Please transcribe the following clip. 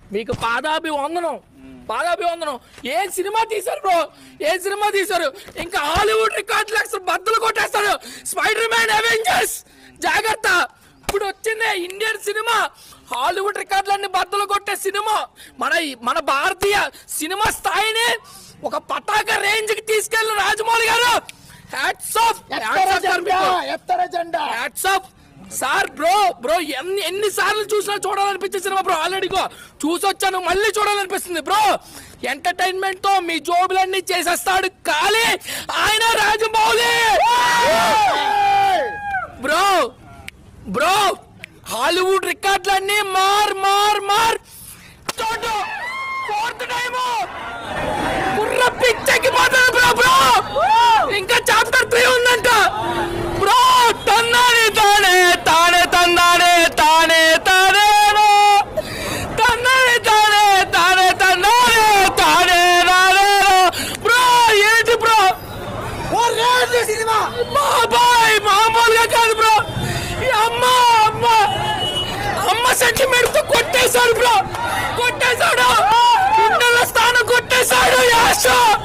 మీకు పాదాభివందనం పాదాభివందనం ఏ సినిమా తీశారు బ్రో ఏ సినిమా తీశారు ఇంకా హాలీవుడ్ రికార్డులు అసలు బద్దలు కొట్టేస్తారు స్పైడర్ మ్యాన్ అవెంజర్స్ జాగ్రత్త ఇప్పుడు వచ్చిందే ఇండియన్ సినిమా హాలీవుడ్ రికార్డులన్నీ బద్దలు కొట్టే సినిమా మన మన భారతీయ సినిమా స్థాయిని ఒక పతాక రేంజ్ కి తీసుకెళ్ళిన రాజమౌళి గారు హ్యాట్స్ ఆఫ్ ఎత్తర జెండా ఎత్తర జెండా వాట్సాప్ సార్ బ్రో బ్రో ఎన్ని ఎన్ని సార్లు చూసినా చూడాలనిపించే సినిమా బ్రో ఆల్రెడీ చూసొచ్చాను మళ్ళీ చూడాలనిపిస్తుంది బ్రో ఎంటర్టైన్మెంట్ తో మీ జోబులన్నీ చేసేస్తాడు ఖాళీ ఆయన రాజమౌళి బ్రో బ్రో హాలీవుడ్ రికార్డులన్నీ మార్ మార్ మార్ ఫోర్త్ టైము బుర్ర పిచ్చెక్కి పోతుంది బ్రో బ్రో ఇంకా చాప్టర్ త్రీ ఉందంట బ్రో తన్నానే తానే తానే తందానే తానే తానేనో తన్నానే తానే తానే తందానే తానే నానేనో బ్రో ఏంటి బ్రో ఓ రేంజ్ సినిమా బాబాయ్ మామూలుగా కాదు బ్రో ఈ అమ్మ అమ్మ అమ్మ సెంటిమెంట్ తో కొట్టేశాడు బ్రో కొట్టేశాడు ఇంటర్ల స్థానం కొట్టేశాడు యాషో